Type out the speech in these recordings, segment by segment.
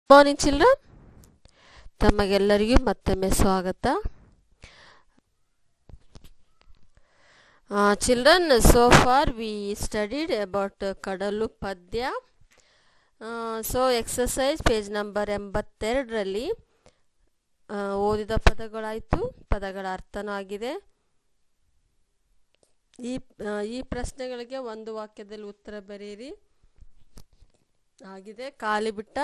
morning children ತಮಗೆಲ್ಲರಿಗೂ ಮತ್ತೊಮ್ಮೆ ಸ್ವಾಗತ children so for we studied about ಕಡಲು ಪದ್ಯ ಸೊ ಎಕ್ಸಸೈಸ್ ಪೇಜ್ ನಂಬರ್ ಎಂಬತ್ತೆರಡರಲ್ಲಿ ಆ, ಓದಿದ ಪದಗಳಾಯಿತು ಪದಗಳ ಅರ್ಥನೂ ಆಗಿದೆ ಈ ಆ, ಈ ಪ್ರಶ್ನೆಗಳಿಗೆ ಒಂದು ವಾಕ್ಯದಲ್ಲಿ ಉತ್ತರ ಬರೆಯಿರಿ ಆಗಿದೆ ಖಾಲಿ ಬಿಟ್ಟ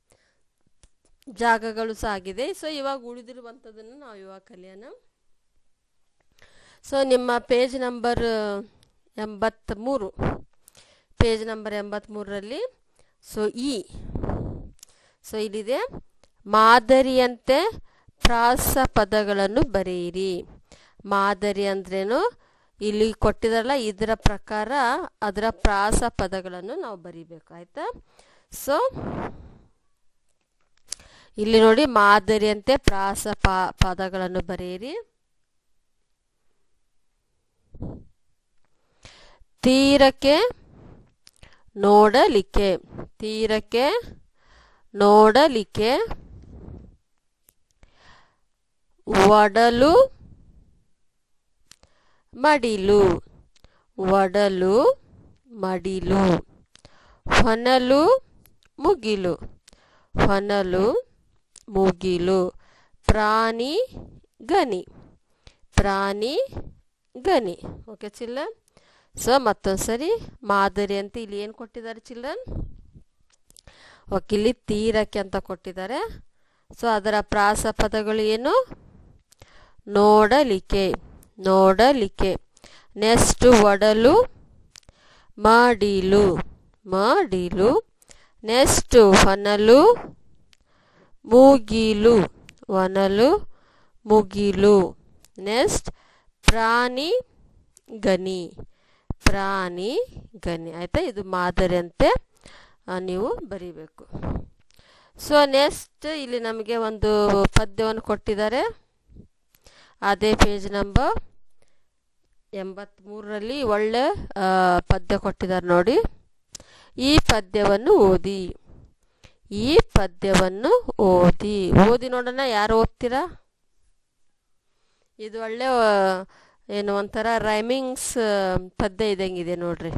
ಜಾಗಗಳು ಸಹ ಆಗಿದೆ ಸೊ ಇವಾಗ ಉಳಿದಿರುವಂಥದ್ದನ್ನು ನಾವು ಇವಾಗ ಕಲಿಯೋಣ ಸೊ ನಿಮ್ಮ ಪೇಜ್ ನಂಬರ್ ಎಂಬತ್ತ್ಮೂರು ಪೇಜ್ ನಂಬರ್ ಎಂಬತ್ತ್ಮೂರರಲ್ಲಿ ಸೊ ಈ ಸೊ ಇಲ್ಲಿದೆ ಮಾದರಿಯಂತೆ ಪ್ರಾಸ ಪದಗಳನ್ನು ಬರೆಯಿರಿ ಮಾದರಿ ಅಂದ್ರೇನು ಇಲ್ಲಿ ಕೊಟ್ಟಿದಾರಲ್ಲ ಇದರ ಪ್ರಕಾರ ಅದರ ಪ್ರಾಸ ಪದಗಳನ್ನು ನಾವು ಬರಿಬೇಕು ಆಯ್ತಾ ಸೊ ಇಲ್ಲಿ ನೋಡಿ ಮಾದರಿಯಂತೆ ಪ್ರಾಸ ಪ ಪದಗಳನ್ನು ಬರೆಯಿರಿ ತೀರಕ್ಕೆ ನೋಡಲಿಕ್ಕೆ ತೀರಕ್ಕೆ ನೋಡಲಿಕ್ಕೆ ಒಡಲು ಮಡಿಲು ಒಡಲು ಮಡಿಲು ಹೊನಲು ಮುಗಿಲು ಹೊನಲು ಮುಗಿಲು ಪ್ರಾಣಿ ಗನಿ ಪ್ರಾಣಿ ಗನಿ ಓಕೆ ಚಿಲ್ಡ್ರನ್ ಸೊ ಮತ್ತೊಂದು ಸರಿ ಮಾದರಿ ಅಂತ ಇಲ್ಲಿ ಏನು ಕೊಟ್ಟಿದ್ದಾರೆ ಚಿಲ್ಡ್ರನ್ ಓಕೆ ಇಲ್ಲಿ ತೀರಕ್ಕೆ ಅಂತ ಕೊಟ್ಟಿದ್ದಾರೆ ಸೊ ಅದರ ಪ್ರಾಸ ಪದಗಳು ಏನು ನೋಡಲಿಕ್ಕೆ ನೋಡಲಿಕ್ಕೆ ನೆಕ್ಸ್ಟ್ ಒಡಲು ಮಡಿಲು ಮಡಿಲು ನೆಕ್ಸ್ಟ್ ಹೊನಲು ಮುಗಿಲು ಒನಲು ಮುಗಿಲು ನೆಕ್ಸ್ಟ್ ಪ್ರಾಣಿ ಗನಿ ಪ್ರಾಣಿ ಗನಿ ಆಯಿತಾ ಇದು ಮಾದರಿ ಅಂತೆ ಆ, ನೀವು ಬರಿಬೇಕು ಸೊ ನೆಕ್ಸ್ಟ್ ಇಲ್ಲಿ ನಮಗೆ ಒಂದು ಪದ್ಯವನ್ನು ಕೊಟ್ಟಿದ್ದಾರೆ ಅದೇ ಪೇಜ್ ನಂಬರ್ ಎಂಬತ್ತ್ಮೂರರಲ್ಲಿ ಒಳ್ಳೆ ಆ, ಪದ್ಯ ಕೊಟ್ಟಿದ್ದಾರೆ ನೋಡಿ ಈ ಪದ್ಯವನ್ನು ಓದಿ ಈ ಪದ್ಯವನ್ನು ಓದಿ ಓದಿ ನೋಡೋಣ ಯಾರು ಓದ್ತೀರಾ ಇದು ಒಳ್ಳೆ ಆ, ಏನು ಒಂಥರ ರೈಮಿಂಗ್ಸ್ ಪದ್ಯ ಇದ್ದಂಗಿದೆ ನೋಡ್ರಿ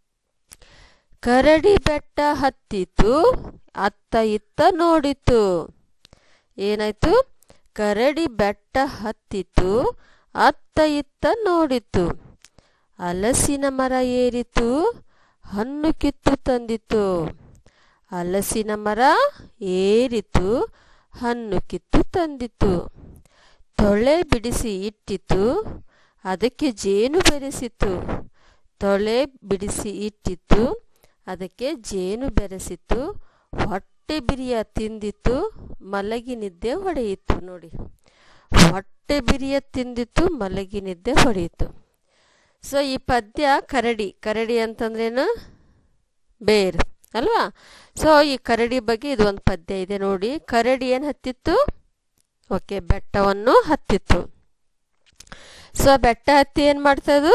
ಕರಡಿ ಬೆಟ್ಟ ಹತ್ತಿತು ಅತ್ತ ಇತ್ತ ನೋಡಿತು ಏನಾಯ್ತು ಕರಡಿ ಬೆಟ್ಟ ಹತ್ತಿತು ಅತ್ತ ಇತ್ತ ನೋಡಿತು ಹಲಸಿನ ಮರ ಏರಿತು ಹಣ್ಣು ಕಿತ್ತು ತಂದಿತು ಹಲಸಿನ ಮರ ಏರಿತು ಹಣ್ಣು ಕಿತ್ತು ತಂದಿತು ತೊಳೆ ಬಿಡಿಸಿ ಇಟ್ಟಿತು ಅದಕ್ಕೆ ಜೇನು ಬೆರೆಸಿತು ತೊಳೆ ಬಿಡಿಸಿ ಇಟ್ಟಿತು ಅದಕ್ಕೆ ಜೇನು ಬೆರೆಸಿತು ಹೊಟ್ಟೆ ಬಿರಿಯ ತಿಂದಿತು ಮಲಗಿ ನಿದ್ದೆ ಹೊಡೆಯಿತು ನೋಡಿ ಹೊಟ್ಟೆ ಬಿರಿಯ ತಿಂದಿತು ಮಲಗಿ ನಿದ್ದೆ ಹೊಡೆಯಿತು ಸೊ ಈ ಪದ್ಯ ಕರಡಿ ಕರಡಿ ಅಂತಂದ್ರೇನು ಬೇರ್ ಅಲ್ವಾ ಸೊ ಈ ಕರಡಿ ಬಗ್ಗೆ ಇದು ಒಂದು ಪದ್ಯ ಇದೆ ನೋಡಿ ಕರಡಿ ಏನು ಹತ್ತಿತ್ತು ಓಕೆ ಬೆಟ್ಟವನ್ನು ಹತ್ತಿತ್ತು ಸೊ ಬೆಟ್ಟ ಹತ್ತಿ ಏನು ಮಾಡ್ತದು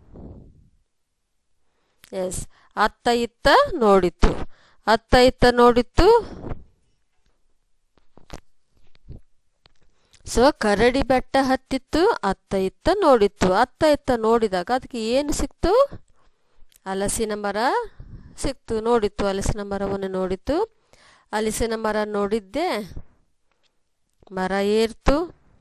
ಎಸ್ ಅತ್ತ ಇತ್ತ ನೋಡಿತ್ತು ಅತ್ತ ಇತ್ತ ನೋಡಿತ್ತು ಸೊ ಕರಡಿ ಬೆಟ್ಟ ಹತ್ತಿತ್ತು ಅತ್ತ ಇತ್ತ ನೋಡಿತ್ತು ಅತ್ತ ಇತ್ತ ನೋಡಿದಾಗ ಅದಕ್ಕೆ ಏನು ಸಿಕ್ತು ಹಲಸಿನ ಮರ ಸಿಕ್ತು ನೋಡಿತ್ತು ಹಲಸಿನ ಮರವನ್ನು ನೋಡಿತ್ತು ಹಲಸಿನ ಮರ ನೋಡಿದ್ದೆ ಮರ ಏರ್ತು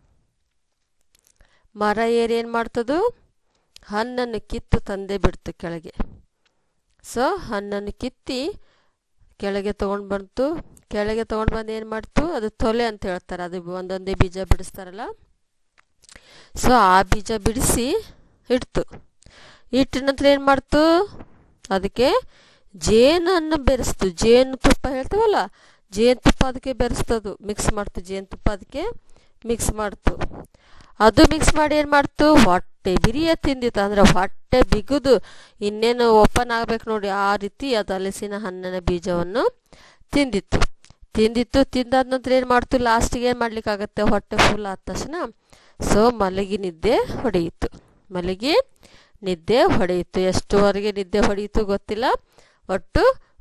ಮರ ಏರಿ ಏನು ಮಾಡ್ತದು ಹಣ್ಣನ್ನು ಕಿತ್ತು ತಂದೆ ಬಿಡ್ತು ಕೆಳಗೆ ಸೊ ಹಣ್ಣನ್ನು ಕಿತ್ತಿ ಕೆಳಗೆ ತೊಗೊಂಡು ಬಂತು ಕೆಳಗೆ ತೊಗೊಂಡು ಬಂದು ಏನು ಮಾಡ್ತು ಅದು ತೊಲೆ ಅಂತ ಹೇಳ್ತಾರೆ ಅದು ಒಂದೊಂದೇ ಬೀಜ ಬಿಡಿಸ್ತಾರಲ್ಲ ಸೊ ಆ ಬೀಜ ಬಿಡಿಸಿ ಇಡ್ತು ಇಟ್ಟ ನಂತರ ಏನು ಮಾಡ್ತು ಅದಕ್ಕೆ ಜೇನನ್ನು ಬೆರೆಸ್ತು ಜೇನು ತುಪ್ಪ ಹೇಳ್ತೀವಲ್ಲ ಜೇನುತುಪ್ಪ ಅದಕ್ಕೆ ಬೆರೆಸ್ತದು ಮಿಕ್ಸ್ ಮಾಡ್ತು ಜೇನುತುಪ್ಪ ಅದಕ್ಕೆ ಮಿಕ್ಸ್ ಮಾಡ್ತು ಅದು ಮಿಕ್ಸ್ ಮಾಡಿ ಏನು ಮಾಡ್ತು ಹೊಟ್ಟೆ ಬಿರಿಯ ತಿಂದಿತ್ತು ಅಂದರೆ ಹೊಟ್ಟೆ ಬಿಗುದು ಇನ್ನೇನು ಓಪನ್ ಆಗ್ಬೇಕು ನೋಡಿ ಆ ರೀತಿ ಅದು ಹಲಸಿನ ಹಣ್ಣಿನ ಬೀಜವನ್ನು ತಿಂದಿತ್ತು ತಿಂದಿತ್ತು ತಿಂದಾದ ನಂತರ ಏನು ಮಾಡ್ತು ಲಾಸ್ಟಿಗೆ ಏನು ಮಾಡ್ಲಿಕ್ಕಾಗತ್ತೆ ಹೊಟ್ಟೆ ಫುಲ್ ಆದ ತಕ್ಷಣ ಸೊ ಮಲಗಿ ನಿದ್ದೆ ಹೊಡೆಯಿತು ಮಲಗಿ ನಿದ್ದೆ ಹೊಡೆಯಿತು ಎಷ್ಟುವರೆಗೆ ನಿದ್ದೆ ಹೊಡೆಯಿತು ಗೊತ್ತಿಲ್ಲ ಒಟ್ಟು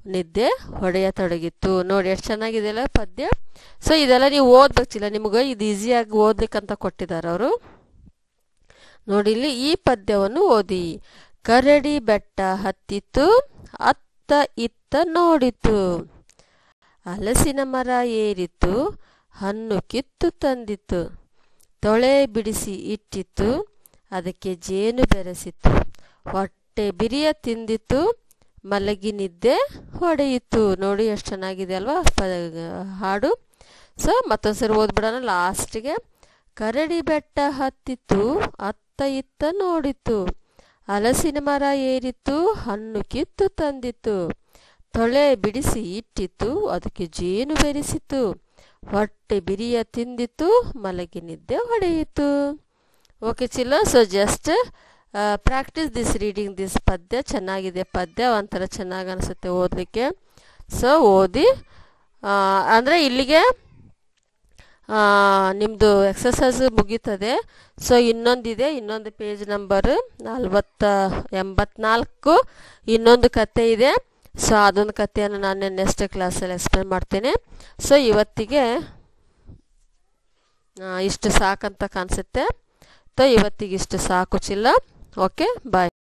ನಿದ್ದೆ ಹೊಡೆಯತೊಡಗಿತ್ತು ನೋಡಿ ಎಷ್ಟು ಚೆನ್ನಾಗಿದೆಯಲ್ಲ ಪದ್ಯ ಸೊ ಇದೆಲ್ಲ ನೀವು ಓದ್ಬೇಕಿಲ್ಲ ನಿಮಗೆ ಇದು ಈಸಿಯಾಗಿ ಓದ್ಲಿಕ್ಕಂತ ಕೊಟ್ಟಿದ್ದಾರೆ ಅವರು ನೋಡಿ ಇಲ್ಲಿ ಈ ಪದ್ಯವನ್ನು ಓದಿ ಕರಡಿ ಬೆಟ್ಟ ಹತ್ತಿತ್ತು ಅತ್ತ ಇತ್ತ ನೋಡಿತು ಹಲಸಿನ ಮರ ಏರಿತು ಹಣ್ಣು ಕಿತ್ತು ತಂದಿತು ತೊಳೆ ಬಿಡಿಸಿ ಇಟ್ಟಿತ್ತು ಅದಕ್ಕೆ ಜೇನು ಬೆರೆಸಿತು ಹೊಟ್ಟೆ ಬಿರಿಯ ತಿಂದಿತು ಮಲಗಿ ನಿದ್ದೆ ಹೊಡೆಯಿತು ನೋಡಿ ಎಷ್ಟು ಚೆನ್ನಾಗಿದೆ ಅಲ್ವಾ ಪ- ಹಾಡು ಸೊ ಮತ್ತೊಂದ್ಸರಿ ಓದ್ಬಿಡೋಣ ಲಾಸ್ಟ್ಗೆ ಕರಡಿ ಬೆಟ್ಟ ಹತ್ತಿತ್ತು ಅತ್ತ ಇತ್ತ ನೋಡಿತು ಹಲಸಿನ ಮರ ಏರಿತು ಹಣ್ಣು ಕಿತ್ತು ತಂದಿತು ತೊಳೆ ಬಿಡಿಸಿ ಇಟ್ಟಿತು ಅದಕ್ಕೆ ಜೇನು ಬೆರೆಸಿತು ಹೊಟ್ಟೆ ಬಿರಿಯ ತಿಂದಿತು ಮಲಗಿ ನಿದ್ದೆ ಹೊಡೆಯಿತು ಓಕೆ ಚಿಲ್ಲ so just practice this reading this ಪದ್ಯ ಚೆನ್ನಾಗಿದೆ ಪದ್ಯ ಒಂಥರ ಚೆನ್ನಾಗಿ ಅನಿಸುತ್ತೆ ಓದಲಿಕ್ಕೆ ಸೊ ಓದಿ ಆ, ಅಂದರೆ ಇಲ್ಲಿಗೆ ಆ, ನಿಮ್ಮದು ಎಕ್ಸಸೈಸ್ ಮುಗೀತದೆ ಸೊ ಇನ್ನೊಂದಿದೆ ಇನ್ನೊಂದು ಪೇಜ್ ನಂಬರ್ ನಲ್ವತ್ತ ಎಂಬತ್ನಾಲ್ಕು ಇನ್ನೊಂದು ಕತೆ ಇದೆ ಸೊ ಅದೊಂದು ಕಥೆಯನ್ನು ನಾನು ನೆಕ್ಸ್ಟ್ ಕ್ಲಾಸಲ್ಲಿ ಎಕ್ಸ್ಪ್ಲೇನ್ ಮಾಡ್ತೇನೆ ಸೊ ಇವತ್ತಿಗೆ ಆ, ಇಷ್ಟು ಸಾಕಂತ ಕಾಣಿಸುತ್ತೆ ಸೊ ಇವತ್ತಿಗೆ ಇಷ್ಟು ಸಾಕು ಚಿಲ್ಲ ಓಕೆ ಬಾಯ್